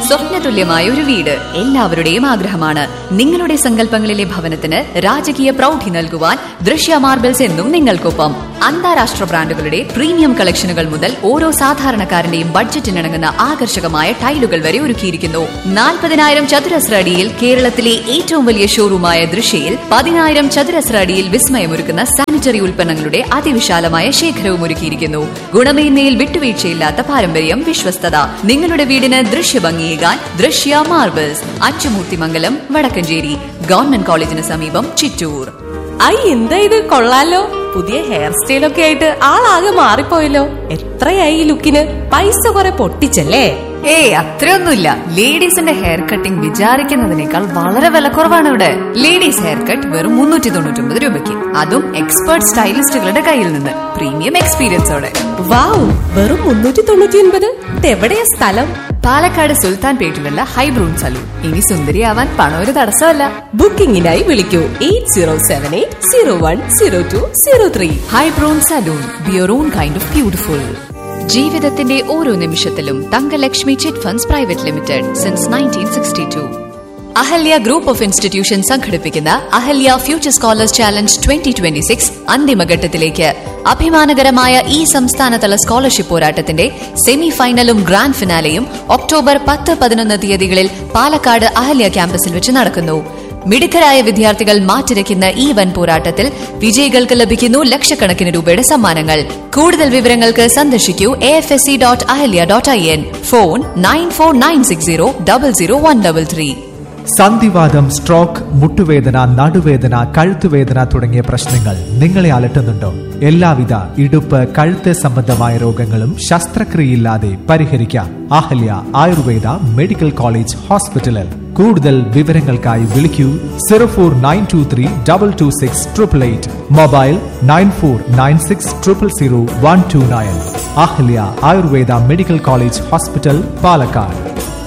സ്വപ്നതുല്യമായ ഒരു വീട് എല്ലാവരുടെയും ആഗ്രഹമാണ് നിങ്ങളുടെ സങ്കല്പങ്ങളിലെ ഭവനത്തിന് രാജകീയ പ്രൗഢി നൽകുവാൻ ദൃശ്യ മാർബിൾസ് എന്നും നിങ്ങൾക്കൊപ്പം അന്താരാഷ്ട്ര ബ്രാൻഡുകളുടെ പ്രീമിയം കളക്ഷനുകൾ മുതൽ ഓരോ സാധാരണക്കാരന്റെയും ബഡ്ജറ്റിനിണങ്ങുന്ന ആകർഷകമായ ടൈലുകൾ വരെ ഒരുക്കിയിരിക്കുന്നു നാൽപ്പതിനായിരം ചതുരശ്ര അടിയിൽ കേരളത്തിലെ ഏറ്റവും വലിയ ഷോറൂമായ ദൃശ്യയിൽ പതിനായിരം ചതുരശ്ര അടിയിൽ വിസ്മയമൊരുക്കുന്ന സാനിറ്ററി ഉൽപ്പന്നങ്ങളുടെ അതിവിശാലമായ ശേഖരവും ഒരുക്കിയിരിക്കുന്നു ഗുണമേന്മയിൽ വിട്ടുവീഴ്ചയില്ലാത്ത പാരമ്പര്യം വിശ്വസ്തത നിങ്ങളുടെ വീടിന് ദൃശ്യഭംഗിയേകാൻ ദൃശ്യ മാർബിൾസ് അച്ചുമൂർത്തിമംഗലം വടക്കഞ്ചേരി ഗവൺമെന്റ് കോളേജിന് സമീപം ചിറ്റൂർ ഐ എന്താ ഇത് കൊള്ളാലോ പുതിയ ഹെയർ സ്റ്റൈലൊക്കെ ആയിട്ട് ആളാകെ മാറിപ്പോയല്ലോ എത്രയായി ഈ ലുക്കിന് പൈസ കുറെ പൊട്ടിച്ചല്ലേ ഏയ് അത്രയൊന്നുമില്ല ലേഡീസിന്റെ ഹെയർ കട്ടിംഗ് വിചാരിക്കുന്നതിനേക്കാൾ വളരെ വിലക്കുറവാണ് ഇവിടെ ലേഡീസ് ഹെയർ കട്ട് വെറും മുന്നൂറ്റി തൊണ്ണൂറ്റി ഒമ്പത് രൂപയ്ക്ക് അതും എക്സ്പേർട്ട് സ്റ്റൈലിസ്റ്റുകളുടെ കയ്യിൽ നിന്ന് പ്രീമിയം എക്സ്പീരിയൻസോടെ വാവ് വെറും മുന്നൂറ്റി തൊണ്ണൂറ്റി ഒൻപത് ഇതെവിടെയാ സ്ഥലം പാലക്കാട് സുൽത്താൻ പേട്ടിലുള്ള ഹൈബ്രൂൺ സലൂൺ ഇനി സുന്ദരിയാവാൻ പണം ഒരു തടസ്സമല്ല ബുക്കിംഗിനായി വിളിക്കൂ eight zero seven eight zero one zero two zero three Hybrun salon be your own kind of beautiful ജീവിതത്തിന്റെ ഓരോ നിമിഷത്തിലും Thankalakshmi chit funds private limited since nineteen sixty two Ahalya group of institution സംഘടിപ്പിക്കുന്ന Ahalya future scholars challenge twenty twenty six അന്തിമഘട്ടത്തിലേക്ക് അഭിമാനകരമായ ഈ സംസ്ഥാനതല scholarship പോരാട്ടത്തിന്റെ semi ഫൈനലും ഗ്രാൻഡ് ഫിനാലെയും ഒക്ടോബർ പത്ത് പതിനൊന്ന് തീയതികളിൽ പാലക്കാട് അഹല്യ ക്യാമ്പസിൽ വെച്ച് നടക്കുന്നു മിടുക്കരായ വിദ്യാർത്ഥികൾ മാറ്റിരയ്ക്കുന്ന ഈ വൻ പോരാട്ടത്തിൽ വിജയികൾക്ക് ലഭിക്കുന്നു ലക്ഷക്കണക്കിന് രൂപയുടെ സമ്മാനങ്ങൾ കൂടുതൽ വിവരങ്ങൾക്ക് സന്ദർശിക്കൂ A F S C dot Ahalya dot I N phone nine four nine six zero double zero one double three സന്ധിവാദം സ്ട്രോക്ക് മുട്ടുവേദന നടുവേദന കഴുത്തുവേദന തുടങ്ങിയ പ്രശ്നങ്ങൾ നിങ്ങളെ അലട്ടുന്നുണ്ടോ എല്ലാവിധ ഇടുപ്പ് കഴുത്ത് സംബന്ധമായ രോഗങ്ങളും ശസ്ത്രക്രിയയില്ലാതെ പരിഹരിക്കാം അഹല്യ ആയുർവേദ മെഡിക്കൽ കോളേജ് ഹോസ്പിറ്റലിൽ കൂടുതൽ വിവരങ്ങൾക്കായി വിളിക്കൂ zero four nine two three double two six triple eight mobile nine four nine six triple zero one two nine Ahalya Ayurveda medical college hospital Palakkad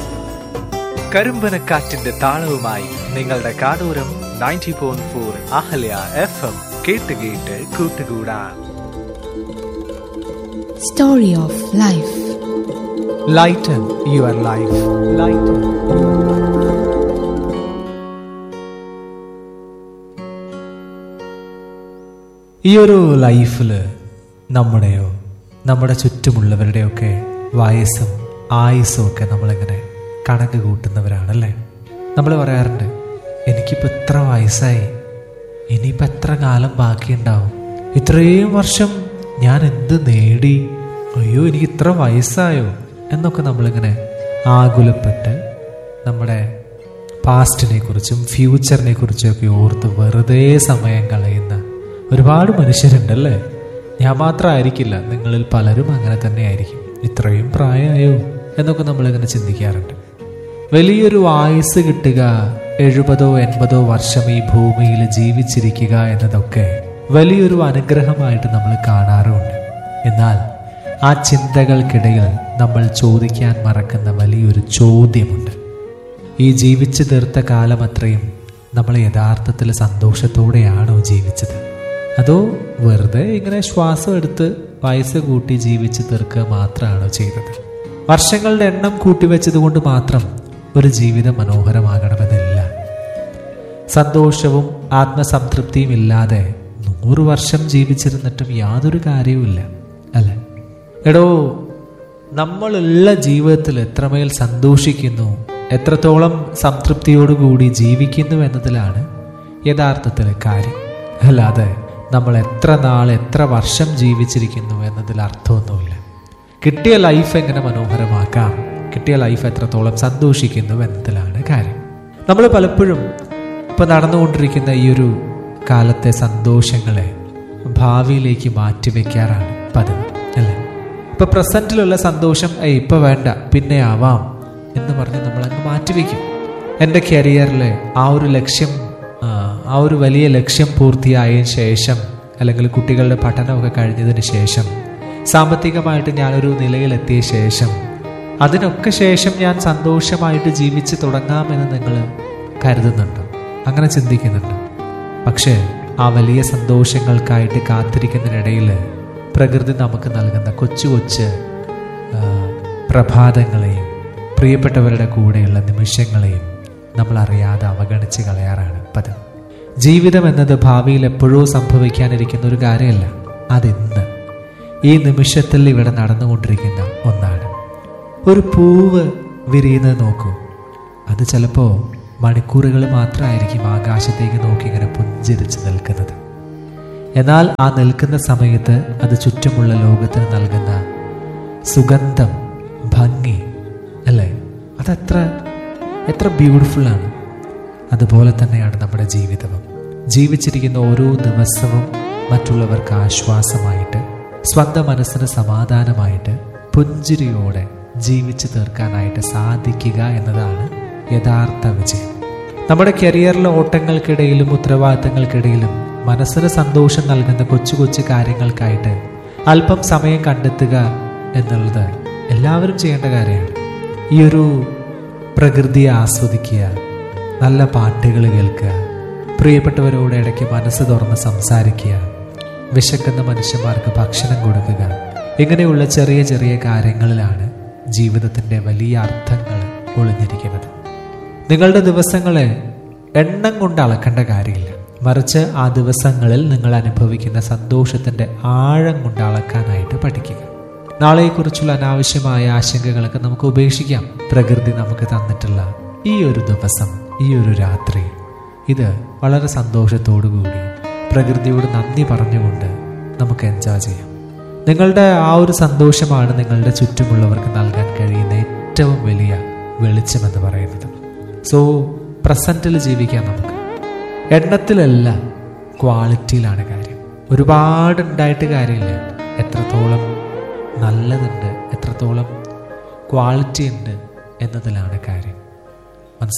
കരിമ്പനക്കാറ്റിന്റെ താളവുമായി നിങ്ങളുടെ കാടൂരം ninety point four Ahalya F M കേട്ട് കേട്ട് കൂട്ടുകൂടാൻ Story of Life. Lighten your life lighten ഈ ഒരു ലൈഫിൽ നമ്മുടെയോ നമ്മുടെ ചുറ്റുമുള്ളവരുടെയൊക്കെ വയസ്സും ആയുസ്സും ഒക്കെ നമ്മളിങ്ങനെ കണക്ക് കൂട്ടുന്നവരാണല്ലേ നമ്മൾ പറയാറുണ്ട് എനിക്കിപ്പോൾ ഇത്ര വയസ്സായി ഇനിയിപ്പോൾ എത്ര കാലം ബാക്കിയുണ്ടാവും ഇത്രയും വർഷം ഞാൻ എന്ത് നേടി അയ്യോ എനിക്ക് ഇത്ര വയസ്സായോ എന്നൊക്കെ നമ്മളിങ്ങനെ ആകുലപ്പെട്ട് നമ്മുടെ പാസ്റ്റിനെ കുറിച്ചും ഫ്യൂച്ചറിനെ കുറിച്ചും ഒക്കെ ഓർത്ത് വെറുതെ സമയം കളയുന്ന ഒരുപാട് മനുഷ്യരുണ്ടല്ലേ ഞാൻ മാത്രമായിരിക്കില്ല നിങ്ങളിൽ പലരും അങ്ങനെ തന്നെ ആയിരിക്കും ഇത്രയും പ്രായമായോ എന്നൊക്കെ നമ്മളിങ്ങനെ ചിന്തിക്കാറുണ്ട് വലിയൊരു ആയുസ് കിട്ടുക എഴുപതോ എൺപതോ വർഷം ഈ ഭൂമിയിൽ ജീവിച്ചിരിക്കുക എന്നതൊക്കെ വലിയൊരു അനുഗ്രഹമായിട്ട് നമ്മൾ കാണാറുമുണ്ട് എന്നാൽ ആ ചിന്തകൾക്കിടയിൽ നമ്മൾ ചോദിക്കാൻ മറക്കുന്ന വലിയൊരു ചോദ്യമുണ്ട് ഈ ജീവിച്ചു തീർത്ത കാലം അത്രയും നമ്മൾ യഥാർത്ഥത്തിൽ സന്തോഷത്തോടെയാണോ ജീവിച്ചത് അതോ വെറുതെ ഇങ്ങനെ ശ്വാസം എടുത്ത് വയസ്സ് കൂട്ടി ജീവിച്ച് തീർക്കുക മാത്രമാണോ ചെയ്തത് വർഷങ്ങളുടെ എണ്ണം കൂട്ടിവെച്ചതുകൊണ്ട് മാത്രം ഒരു ജീവിതം മനോഹരമാകണമെന്നില്ല സന്തോഷവും ആത്മസംതൃപ്തിയും ഇല്ലാതെ നൂറ് വർഷം ജീവിച്ചിരുന്നിട്ടും യാതൊരു കാര്യവുമില്ല അല്ലെ എടോ നമ്മളുള്ള ജീവിതത്തിൽ എത്രമേൽ സന്തോഷിക്കുന്നു എത്രത്തോളം സംതൃപ്തിയോടുകൂടി ജീവിക്കുന്നു എന്നതിലാണ് യഥാർത്ഥത്തിലെ കാര്യം അല്ലാതെ നമ്മൾ എത്ര നാൾ എത്ര വർഷം ജീവിച്ചിരിക്കുന്നു എന്നതിൽ അർത്ഥമൊന്നുമില്ല കിട്ടിയ ലൈഫ് എങ്ങനെ മനോഹരമാക്കാം കിട്ടിയ ലൈഫ് എത്രത്തോളം സന്തോഷിക്കുന്നു എന്നതിലാണ് കാര്യം നമ്മൾ പലപ്പോഴും ഇപ്പൊ നടന്നുകൊണ്ടിരിക്കുന്ന ഈ ഒരു കാലത്തെ സന്തോഷങ്ങളെ ഭാവിയിലേക്ക് മാറ്റിവെക്കാറാണ് പതിവ് അല്ലേ ഇപ്പൊ പ്രസന്റിലുള്ള സന്തോഷം ഏയ് ഇപ്പൊ വേണ്ട പിന്നെ ആവാം എന്ന് പറഞ്ഞ് നമ്മൾ അങ്ങ് മാറ്റിവെക്കും എൻ്റെ കരിയറിലെ ആ ഒരു ലക്ഷ്യം ആ, ആ ഒരു വലിയ ലക്ഷ്യം പൂർത്തിയായതിനു ശേഷം അല്ലെങ്കിൽ കുട്ടികളുടെ പഠനമൊക്കെ കഴിഞ്ഞതിന് ശേഷം സാമ്പത്തികമായിട്ട് ഞാനൊരു നിലയിലെത്തിയ ശേഷം അതിനൊക്കെ ശേഷം ഞാൻ സന്തോഷമായിട്ട് ജീവിച്ച് തുടങ്ങാമെന്ന് നിങ്ങൾ കരുതുന്നുണ്ടോ അങ്ങനെ ചിന്തിക്കുന്നുണ്ടോ പക്ഷേ ആ വലിയ സന്തോഷങ്ങൾക്കായിട്ട് കാത്തിരിക്കുന്നതിനിടയിൽ പ്രകൃതി നമുക്ക് നൽകുന്ന കൊച്ചു കൊച്ചു ആ, പ്രഭാതങ്ങളെയും പ്രിയപ്പെട്ടവരുടെ കൂടെയുള്ള നിമിഷങ്ങളെയും നമ്മൾ അറിയാതെ അവഗണിച്ച് കളയാറാണ് പതിവ് ജീവിതം എന്നത് ഭാവിയിൽ എപ്പോഴോ സംഭവിക്കാനിരിക്കുന്ന ഒരു കാര്യമല്ല അതിന്ന് ഈ നിമിഷത്തിൽ ഇവിടെ നടന്നുകൊണ്ടിരിക്കുന്ന ഒന്നാണ് ഒരു പൂവ് വിരിയുന്നത് നോക്കൂ അത് ചിലപ്പോൾ മണിക്കൂറുകൾ മാത്രമായിരിക്കും ആകാശത്തേക്ക് നോക്കി ഇങ്ങനെ പുഞ്ചിരിച്ച് നിൽക്കുന്നത് എന്നാൽ ആ നിൽക്കുന്ന സമയത്ത് അത് ചുറ്റുമുള്ള ലോകത്തിന് നൽകുന്ന സുഗന്ധം ഭംഗി അല്ലേ അതെത്ര എത്ര ബ്യൂട്ടിഫുള്ളാണ് അതുപോലെ തന്നെയാണ് നമ്മുടെ ജീവിതവും ജീവിച്ചിരിക്കുന്ന ഓരോ ദിവസവും മറ്റുള്ളവർക്ക് ആശ്വാസമായിട്ട് സ്വന്തം മനസ്സിന് സമാധാനമായിട്ട് പുഞ്ചിരിയോടെ ജീവിച്ചു തീർക്കാനായിട്ട് സാധിക്കുക എന്നതാണ് യഥാർത്ഥ വിജയം നമ്മുടെ കരിയറിലെ ഓട്ടങ്ങൾക്കിടയിലും ഉത്തരവാദിത്തങ്ങൾക്കിടയിലും മനസ്സിന് സന്തോഷം നൽകുന്ന കൊച്ചു കൊച്ചു കാര്യങ്ങൾക്കായിട്ട് അല്പം സമയം കണ്ടെത്തുക എന്നുള്ളത് എല്ലാവരും ചെയ്യേണ്ട കാര്യമാണ് ഈ ഒരു പ്രകൃതിയെ ആസ്വദിക്കുക നല്ല പാട്ടുകൾ കേൾക്കുക പ്രിയപ്പെട്ടവരോട് ഇടയ്ക്ക് മനസ്സ് തുറന്ന് സംസാരിക്കുക വിശക്കുന്ന മനുഷ്യന്മാർക്ക് ഭക്ഷണം കൊടുക്കുക ഇങ്ങനെയുള്ള ചെറിയ ചെറിയ കാര്യങ്ങളിലാണ് ജീവിതത്തിൻ്റെ വലിയ അർത്ഥങ്ങൾ ഒളിഞ്ഞിരിക്കുന്നത് നിങ്ങളുടെ ദിവസങ്ങളെ എണ്ണം കൊണ്ട് അളക്കേണ്ട കാര്യമില്ല മറിച്ച് ആ ദിവസങ്ങളിൽ നിങ്ങൾ അനുഭവിക്കുന്ന സന്തോഷത്തിൻ്റെ ആഴം കൊണ്ട് അളക്കാനായിട്ട് പഠിക്കുക നാളെയെക്കുറിച്ചുള്ള അനാവശ്യമായ ആശങ്കകളൊക്കെ നമുക്ക് ഉപേക്ഷിക്കാം പ്രകൃതി നമുക്ക് തന്നിട്ടുള്ള ഈ ഒരു ദിവസം ഈ ഒരു രാത്രി ഇത് വളരെ സന്തോഷത്തോടുകൂടി പ്രകൃതിയോട് നന്ദി പറഞ്ഞുകൊണ്ട് നമുക്ക് എൻജോയ് ചെയ്യാം നിങ്ങളുടെ ആ ഒരു സന്തോഷമാണ് നിങ്ങളുടെ ചുറ്റുമുള്ളവർക്ക് നൽകാൻ കഴിയുന്ന ഏറ്റവും വലിയ വെളിച്ചമെന്ന് പറയുന്നത് സോ പ്രസൻറ്റിൽ ജീവിക്കാം നമുക്ക് എണ്ണത്തിലല്ല ക്വാളിറ്റിയിലാണ് കാര്യം ഒരുപാട് ഉണ്ടായിട്ട് കാര്യമില്ല എത്രത്തോളം നല്ലതുണ്ട് എത്രത്തോളം ക്വാളിറ്റി ഉണ്ട് എന്നതിലാണ് കാര്യം